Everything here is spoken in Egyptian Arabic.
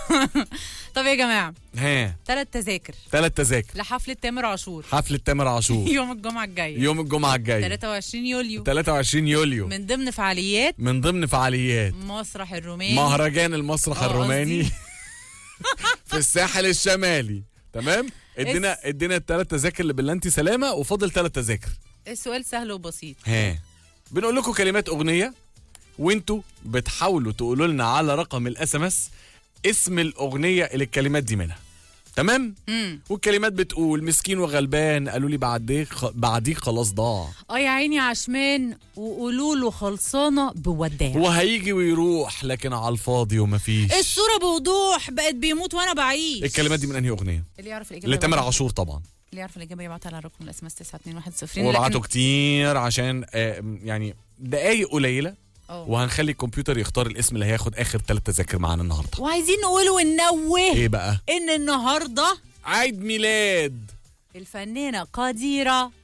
طب يا جماعه ها ثلاث تذاكر ثلاث تذاكر لحفله تامر عاشور حفله تامر عاشور يوم الجمعه الجايه يوم الجمعه الجاي 23 يوليو 23 يوليو من ضمن فعاليات من ضمن فعاليات مسرح الروماني مهرجان المسرح آه، الروماني قصدي. في الساحل الشمالي تمام ادينا ادينا الثلاث تذاكر لبلانتي سلامه وفاضل ثلاث تذاكر السؤال سهل وبسيط ها بنقول لكم كلمات اغنيه وانتوا بتحاولوا تقولوا لنا على رقم الاس ام اس اسم الاغنيه اللي الكلمات دي منها تمام امم والكلمات بتقول مسكين وغلبان قالوا لي بعديك خ... بعديك خلاص ضاع اه يا عيني عشمان وقولوا له خلصانه بوداع وهيجي ويروح لكن على الفاضي ومفيش الصوره بوضوح بقت بيموت وانا بعيش الكلمات دي من انهي اغنيه اللي يعرف الاجابه لتامر يبعتها- عاشور طبعا اللي يعرف الاجابه يبعتها على رقم الاس ام اس 921 وابعتوا كتير عشان آه، يعني دقايق قليله اه وهنخلي الكمبيوتر يختار الاسم اللي هياخد اخر ثلاث تذاكر معانا النهارده وعايزين نقول وننوه ايه بقى ان النهارده عيد ميلاد الفنانه قديره